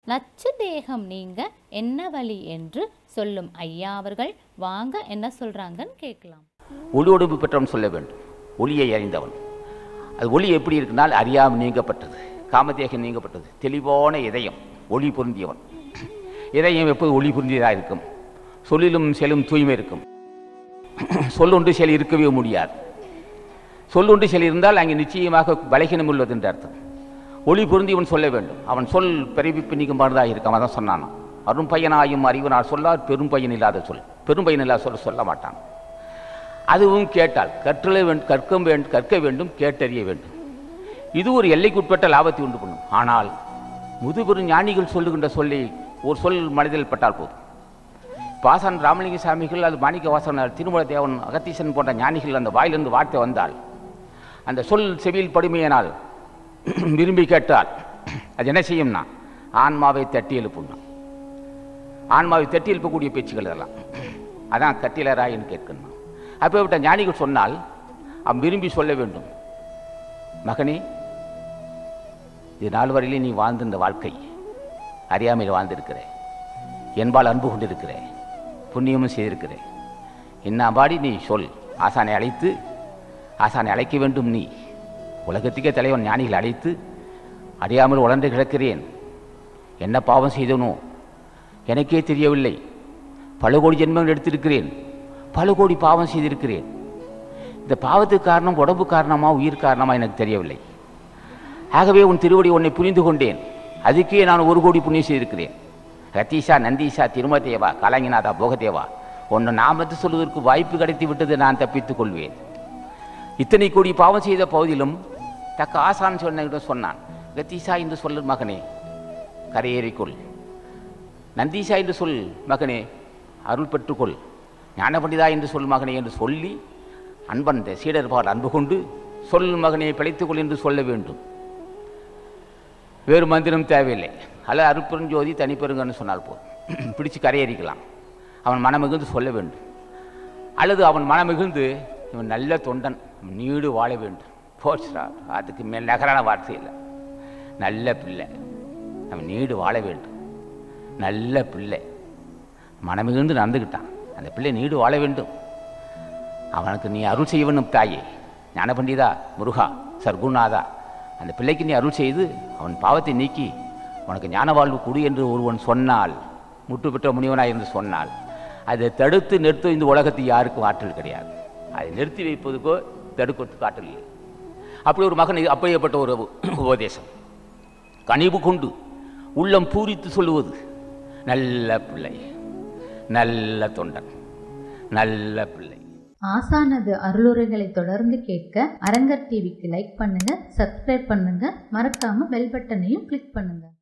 நச்சு தேகம் நீங்க என்ன வழி என்று சொல்லும் ஐயா அவர்கள் வாங்க என்ன சொல்றாங்கன்னு கேட்கலாம் ஒளியோடு பெற்றவன் சொல்ல வேண்டும் ஒளியை அறிந்தவன் அது ஒளி எப்படி இருக்குனால் அறியாமல் நீங்கப்பட்டது காமதேகம் நீங்கப்பட்டது தெளிவான இதயம் ஒளி பொருந்தியவன் இதயம் எப்போது ஒளி பொருந்தியதாக இருக்கும் சொல்லிலும் செலும் தூய்மை இருக்கும் சொல்லொன்று செயல் இருக்கவே முடியாது சொல்லொன்று செயல் இருந்தால் அங்கே நிச்சயமாக பலகீனம் உள்ளது என்று அர்த்தம் ஒளி பொருந்தியவன் சொல்ல வேண்டும் அவன் சொல் பிறவிப்பு நீக்கும் மருந்தாக இருக்கும் அதான் சொன்னான் அரும் பையனாயும் அறிவனார் சொல்லார் பெரும் பையன் இல்லாத சொல் பெரும் பையன் இல்லாத சொல்ல சொல்ல மாட்டான் அதுவும் கேட்டால் கற்றல வேண்டும் கற்க வேண்டும் கற்க வேண்டும் கேட்டறிய வேண்டும் இது ஒரு எல்லைக்குட்பட்ட லாபத்தை உண்டு பண்ணும் ஆனால் முதுபெரும் ஞானிகள் சொல்லுகின்ற சொல்லி ஒரு சொல் மனதில் பட்டால் போதும் பாசன் ராமலிங்க சாமிகள் அது மாணிக்க வாசனர் திருமல தேவன் அகத்தீசன் போன்ற ஞானிகள் அந்த வாயிலிருந்து வார்த்தை வந்தால் அந்த சொல் செவியில் படுமையினால் விரும்பி கேட்டால் அது என்ன செய்யும்னா ஆன்மாவை தட்டி எழுப்பும்னா ஆன்மாவை தட்டி எழுப்பக்கூடிய பேச்சுகள் இதெல்லாம் அதான் கட்டிலராயின்னு கேட்கணும் அப்பேற்பட்ட ஞானிகள் சொன்னால் அவன் விரும்பி சொல்ல வேண்டும் மகனே இது நாள் வரையிலே நீ வாழ்ந்திருந்த வாழ்க்கை அறியாமையில் வாழ்ந்திருக்கிற என்பால் அன்பு கொண்டிருக்கிற புண்ணியமும் செய்திருக்கிற என்ன பாடி நீ சொல் ஆசானை அழைத்து ஆசானை அழைக்க வேண்டும் நீ உலகத்துக்கே தலைவன் ஞானிகளை அழைத்து அறியாமல் உழன்று கிடக்கிறேன் என்ன பாவம் செய்தனோ எனக்கே தெரியவில்லை பல கோடி ஜென்மங்கள் எடுத்திருக்கிறேன் பல கோடி பாவம் செய்திருக்கிறேன் இந்த பாவத்துக்கு காரணம் உடம்பு காரணமா உயிர் காரணமா எனக்கு தெரியவில்லை ஆகவே உன் திருவடி உன்னை புரிந்து கொண்டேன் அதுக்கே நான் ஒரு கோடி புண்ணியம் செய்திருக்கிறேன் ரத்தீஷா நந்தீஷா திருமதேவா கலாங்கிநாதா போகதேவா உன்னை நாமத்து சொல்வதற்கு வாய்ப்பு கிடைத்து விட்டது நான் தப்பித்துக் கொள்வேன் இத்தனை கோடி பாவம் செய்த பகுதியிலும் தக்க ஆசான் சொன்ன சொன்னான் கத்தீஷா என்று சொல்லு மகனே கரையேறிக்கொள் நந்தீஷா என்று சொல் மகனே அருள் பெற்றுக்கொள் ஞானபண்டிதா என்று சொல் மகனே என்று சொல்லி அன்பன் இந்த சீடர்பால் அன்பு கொண்டு சொல் மகனே பிழைத்துக்கொள் என்று சொல்ல வேண்டும் வேறு மந்திரம் தேவையில்லை அல்ல அருப்பெருஞ்சோதி தனிப்பெருங்கன்னு சொன்னால் போதும் பிடிச்சு கரையேறிக்கலாம் அவன் மனமிகுந்து சொல்ல வேண்டும் அல்லது அவன் மனமிகுந்து இவன் நல்ல தொண்டன் நீடு வாழ வேண்டும் போச்சுடா அதுக்கு மேல் நகரான வார்த்தை இல்லை நல்ல பிள்ளை அவன் நீடு வாழ வேண்டும் நல்ல பிள்ளை மனமிகுந்து நடந்துக்கிட்டான் அந்த பிள்ளை நீடு வாழ வேண்டும் அவனுக்கு நீ அருள் செய்ய வேண்டும் தாயே ஞானபண்டிதா முருகா சர்க்குநாதா அந்த பிள்ளைக்கு நீ அருள் செய்து அவன் பாவத்தை நீக்கி உனக்கு ஞான வாழ்வு கொடு என்று ஒருவன் சொன்னால் முற்று பெற்ற முனிவனாய் என்று சொன்னால் அதை தடுத்து நிறுத்த இந்த உலகத்தில் யாருக்கும் ஆற்றல் கிடையாது அதை நிறுத்தி வைப்பதுக்கோ தடுக்கிறதுக்கு ஆற்றல் இல்லை அப்படி ஒரு மகன் அப்படியேப்பட்ட ஒரு உபதேசம் கனிவு கொண்டு உள்ளம் பூரித்து சொல்லுவது நல்ல பிள்ளை நல்ல தொண்டன் நல்ல பிள்ளை ஆசானது அருளுரைகளை தொடர்ந்து கேட்க அரங்கர் டிவிக்கு லைக் பண்ணுங்க சப்ஸ்கிரைப் பண்ணுங்க மறக்காம பெல் பட்டனையும் கிளிக் பண்ணுங்க